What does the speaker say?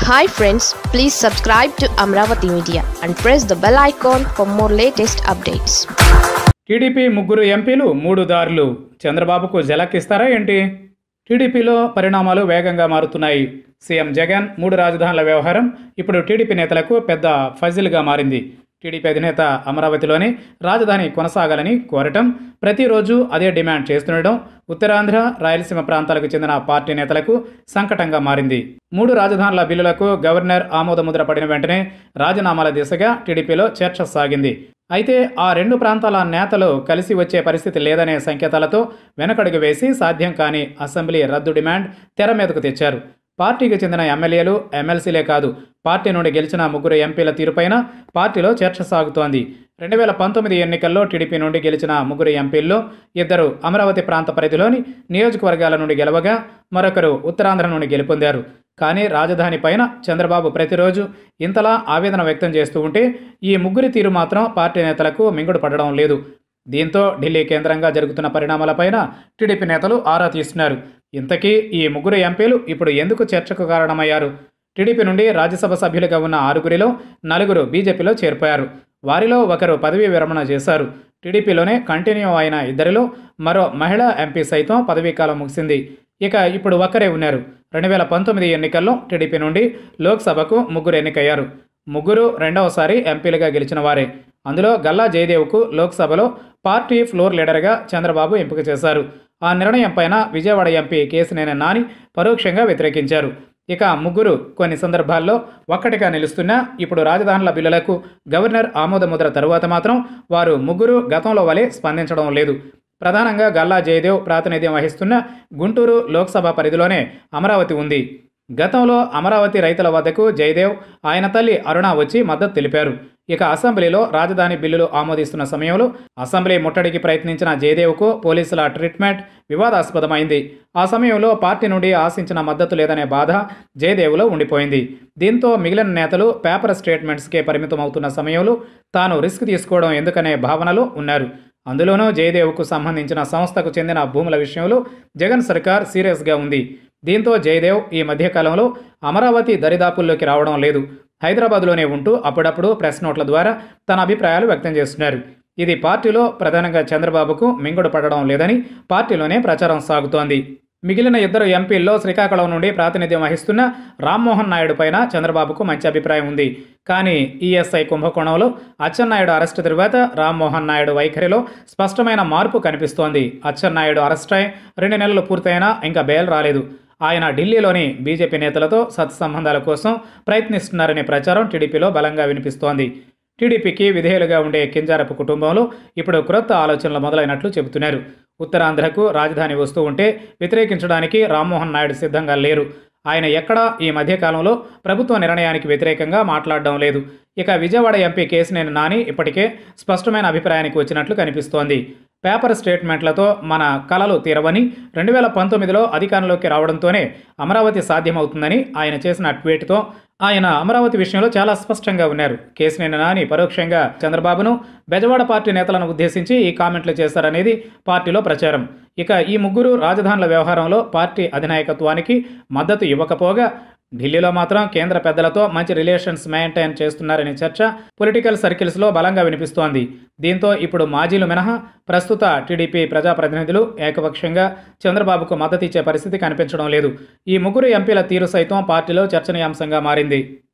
hi friends please subscribe to Amaravati media and press the bell icon for more latest updates TDP ముగ్గురు ఎంపీలు మూడు దారులు చంద్రబాబుకు జలక్కిస్తారా ఏంటి టీడీపీలో పరిణామాలు వేగంగా మారుతున్నాయి సీఎం జగన్ మూడు రాజధానుల వ్యవహారం ఇప్పుడు టీడీపీ నేతలకు పెద్ద ఫజిల్గా మారింది టీడీపీ అధినేత అమరావతిలోనే రాజధాని కొనసాగాలని కోరటం ప్రతిరోజు అదే డిమాండ్ చేస్తుండడం ఉత్తరాంధ్ర రాయలసీమ ప్రాంతాలకు చెందిన పార్టీ నేతలకు సంకటంగా మారింది మూడు రాజధానుల బిల్లులకు గవర్నర్ ఆమోదముద్ర పడిన వెంటనే రాజీనామాల దిశగా టీడీపీలో చర్చ సాగింది అయితే ఆ రెండు ప్రాంతాల నేతలు కలిసి వచ్చే పరిస్థితి లేదనే సంకేతాలతో వెనకడుగు వేసి సాధ్యం కాని అసెంబ్లీ రద్దు డిమాండ్ తెర మీదకు తెచ్చారు పార్టీకి చెందిన ఎమ్మెల్యేలు ఎమ్మెల్సీలే కాదు పార్టీ నుండి గెలిచిన ముగ్గురు ఎంపీల తీరుపైన పార్టీలో చర్చ సాగుతోంది రెండు వేల పంతొమ్మిది ఎన్నికల్లో టీడీపీ నుండి గెలిచిన ముగ్గురు ఎంపీల్లో ఇద్దరు అమరావతి ప్రాంత పరిధిలోని నియోజకవర్గాల నుండి గెలవగా మరొకరు ఉత్తరాంధ్ర నుండి గెలుపొందారు కానీ రాజధాని పైన చంద్రబాబు ప్రతిరోజు ఇంతలా ఆవేదన వ్యక్తం చేస్తూ ఉంటే ఈ ముగ్గురి తీరు మాత్రం పార్టీ నేతలకు మింగుడు పడడం లేదు దీంతో ఢిల్లీ కేంద్రంగా జరుగుతున్న పరిణామాలపైన టీడీపీ నేతలు ఆరా తీస్తున్నారు ఇంతకీ ఈ ముగ్గురు ఎంపీలు ఇప్పుడు ఎందుకు చర్చకు కారణమయ్యారు టీడీపీ నుండి రాజ్యసభ సభ్యులుగా ఉన్న ఆరుగురిలో నలుగురు బీజేపీలో చేరిపోయారు వారిలో ఒకరు పదవీ విరమణ చేశారు టీడీపీలోనే కంటిన్యూ అయిన ఇద్దరిలో మరో మహిళా ఎంపీ సైతం పదవీకాలం ముగిసింది ఇక ఇప్పుడు ఒక్కరే ఉన్నారు రెండు వేల పంతొమ్మిది ఎన్నికల్లో టీడీపీ నుండి లోక్సభకు ముగ్గురు ఎన్నికయ్యారు ముగ్గురు రెండవసారి ఎంపీలుగా గెలిచిన వారే అందులో గల్లా జయదేవ్కు లోక్సభలో పార్టీ ఫ్లోర్ లీడర్గా చంద్రబాబు ఎంపిక చేశారు ఆ నిర్ణయం పైన విజయవాడ ఎంపీ కేసినేని నాని పరోక్షంగా వ్యతిరేకించారు ఇక ముగ్గురు కొన్ని సందర్భాల్లో ఒక్కటిగా నిలుస్తున్నా ఇప్పుడు రాజధానుల బిల్లులకు గవర్నర్ ఆమోదముద్ర తరువాత మాత్రం వారు ముగ్గురు గతంలో వలె స్పందించడం లేదు ప్రధానంగా గల్లా జయదేవ్ ప్రాతినిధ్యం వహిస్తున్న గుంటూరు లోక్సభ పరిధిలోనే అమరావతి ఉంది గతంలో అమరావతి రైతుల వద్దకు జయదేవ్ ఆయన తల్లి అరుణ వచ్చి మద్దతు తెలిపారు ఇక అసెంబ్లీలో రాజధాని బిల్లులు ఆమోదిస్తున్న సమయంలో అసెంబ్లీ ముట్టడికి ప్రయత్నించిన జయదేవ్కు పోలీసుల ట్రీట్మెంట్ వివాదాస్పదమైంది ఆ సమయంలో పార్టీ నుండి ఆశించిన మద్దతు లేదనే బాధ జయదేవ్లో ఉండిపోయింది దీంతో మిగిలిన నేతలు పేపర్ స్టేట్మెంట్స్కే పరిమితమవుతున్న సమయంలో తాను రిస్క్ తీసుకోవడం ఎందుకనే భావనలో ఉన్నారు అందులోనూ జయదేవ్కు సంబంధించిన సంస్థకు చెందిన భూముల విషయంలో జగన్ సర్కార్ సీరియస్గా ఉంది దీంతో జయదేవ్ ఈ మధ్యకాలంలో అమరావతి దరిదాపుల్లోకి రావడం లేదు హైదరాబాద్లోనే ఉంటూ అప్పుడప్పుడు ప్రెస్ నోట్ల ద్వారా తన అభిప్రాయాలు వ్యక్తం చేస్తున్నారు ఇది పార్టీలో ప్రధానంగా చంద్రబాబుకు మింగుడు పడడం లేదని పార్టీలోనే ప్రచారం సాగుతోంది మిగిలిన ఇద్దరు ఎంపీల్లో శ్రీకాకుళం నుండి ప్రాతినిధ్యం వహిస్తున్న రామ్మోహన్ నాయుడు పైన చంద్రబాబుకు మంచి అభిప్రాయం ఉంది కానీ ఈఎస్ఐ కుంభకోణంలో అచ్చెన్నాయుడు అరెస్టు తరువాత రామ్మోహన్ నాయుడు వైఖరిలో స్పష్టమైన మార్పు కనిపిస్తోంది అచ్చెన్నాయుడు అరెస్ట్ అయి రెండు నెలలు పూర్తయినా ఇంకా బెయిల్ రాలేదు ఆయన ఢిల్లీలోని బీజేపీ నేతలతో సత్సంబంధాల కోసం ప్రయత్నిస్తున్నారనే ప్రచారం టీడీపీలో బలంగా వినిపిస్తోంది టీడీపీకి విధేయులుగా ఉండే కింజారపు కుటుంబంలో ఇప్పుడు క్రొత్త ఆలోచనలు మొదలైనట్లు చెబుతున్నారు ఉత్తరాంధ్రకు రాజధాని వస్తూ ఉంటే వ్యతిరేకించడానికి రామ్మోహన్ నాయుడు సిద్ధంగా లేరు ఆయన ఎక్కడా ఈ మధ్యకాలంలో ప్రభుత్వ నిర్ణయానికి వ్యతిరేకంగా మాట్లాడడం లేదు ఇక విజయవాడ ఎంపీ కేసినేని నాని ఇప్పటికే స్పష్టమైన అభిప్రాయానికి వచ్చినట్లు కనిపిస్తోంది పేపర్ స్టేట్మెంట్లతో మన కలలు తీరవని రెండు వేల పంతొమ్మిదిలో అధికారంలోకి రావడంతోనే అమరావతి సాధ్యమవుతుందని ఆయన చేసిన ట్వీట్తో ఆయన అమరావతి విషయంలో చాలా స్పష్టంగా ఉన్నారు కేసినేని నాని పరోక్షంగా చంద్రబాబును బెజవాడ పార్టీ నేతలను ఉద్దేశించి ఈ కామెంట్లు చేశారనేది పార్టీలో ప్రచారం ఇక ఈ ముగ్గురు రాజధానుల వ్యవహారంలో పార్టీ అధినాయకత్వానికి మద్దతు ఇవ్వకపోగా ఢిల్లీలో మాత్రం కేంద్ర పెద్దలతో మంచి రిలేషన్స్ మెయింటైన్ చేస్తున్నారనే చర్చ పొలిటికల్ సర్కిల్స్లో బలంగా వినిపిస్తోంది దీంతో ఇప్పుడు మాజీలు మినహా ప్రస్తుత టీడీపీ ప్రజాప్రతినిధులు ఏకపక్షంగా చంద్రబాబుకు మద్దతు ఇచ్చే పరిస్థితి కనిపించడం లేదు ఈ ముగ్గురు ఎంపీల తీరు సైతం పార్టీలో చర్చనీయాంశంగా మారింది